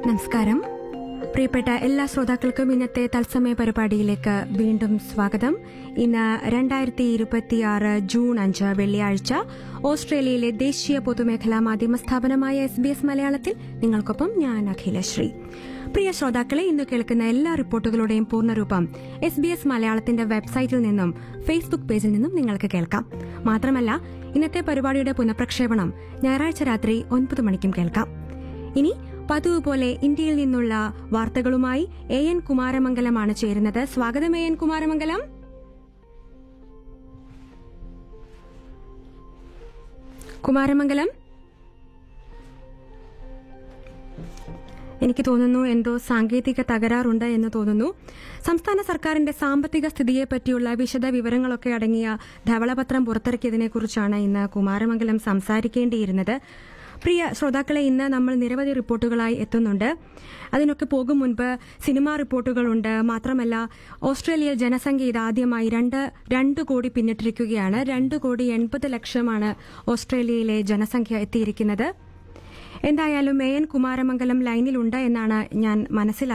നമസ്കാരം പ്രിയപ്പെട്ട എല്ലാ ശ്രോതാക്കൾക്കും ഇന്നത്തെ തത്സമയ പരിപാടിയിലേക്ക് വീണ്ടും സ്വാഗതം ഇന്ന് രണ്ടായിരത്തി ഇരുപത്തിയാറ് ജൂൺ അഞ്ച് വെള്ളിയാഴ്ച ഓസ്ട്രേലിയയിലെ ദേശീയ പൊതുമേഖലാ മാധ്യമ സ്ഥാപനമായ എസ് ബി എസ് മലയാളത്തിൽ നിങ്ങൾക്കൊപ്പം ഞാൻ അഖിലശ്രീ പ്രിയ ശ്രോതാക്കളെ ഇന്ന് കേൾക്കുന്ന എല്ലാ റിപ്പോർട്ടുകളുടെയും പൂർണ്ണരൂപം എസ് ബി എസ് മലയാളത്തിന്റെ വെബ്സൈറ്റിൽ നിന്നും ഫേസ്ബുക്ക് പേജിൽ നിന്നും നിങ്ങൾക്ക് കേൾക്കാം മാത്രമല്ല ഇന്നത്തെ പരിപാടിയുടെ പുനഃപ്രക്ഷേപണം ഞായറാഴ്ച രാത്രി ഒൻപത് മണിക്കും കേൾക്കാം ഇനി പതിവ് പോലെ ഇന്ത്യയിൽ നിന്നുള്ള വാർത്തകളുമായി എ എൻ കുമാരമംഗലമാണ് ചേരുന്നത് സ്വാഗതം എ എൻ കുമാരമംഗലം കുമാരമംഗലം എനിക്ക് തോന്നുന്നു എന്തോ സാങ്കേതിക തകരാറുണ്ട് എന്ന് തോന്നുന്നു സംസ്ഥാന സർക്കാരിന്റെ സാമ്പത്തിക സ്ഥിതിയെപ്പറ്റിയുള്ള വിശദ വിവരങ്ങളൊക്കെ അടങ്ങിയ ധവളപത്രം പുറത്തിറക്കിയതിനെക്കുറിച്ചാണ് ഇന്ന് കുമാരമംഗലം സംസാരിക്കേണ്ടിയിരുന്നത് പ്രിയ ശ്രോതാക്കളെ ഇന്ന് നമ്മൾ നിരവധി റിപ്പോർട്ടുകളായി എത്തുന്നുണ്ട് അതിനൊക്കെ പോകും മുൻപ് സിനിമാ റിപ്പോർട്ടുകളുണ്ട് മാത്രമല്ല ഓസ്ട്രേലിയയിൽ ജനസംഖ്യ ഇതാദ്യമായി രണ്ട് രണ്ട് കോടി പിന്നിട്ടിരിക്കുകയാണ് രണ്ട് കോടി എൺപത് ലക്ഷമാണ് ഓസ്ട്രേലിയയിലെ ജനസംഖ്യ എത്തിയിരിക്കുന്നത് എന്തായാലും എ എൻ കുമാരമംഗലം ലൈനിലുണ്ട് എന്നാണ് ഞാൻ മനസ്സിലാക്കുന്നത്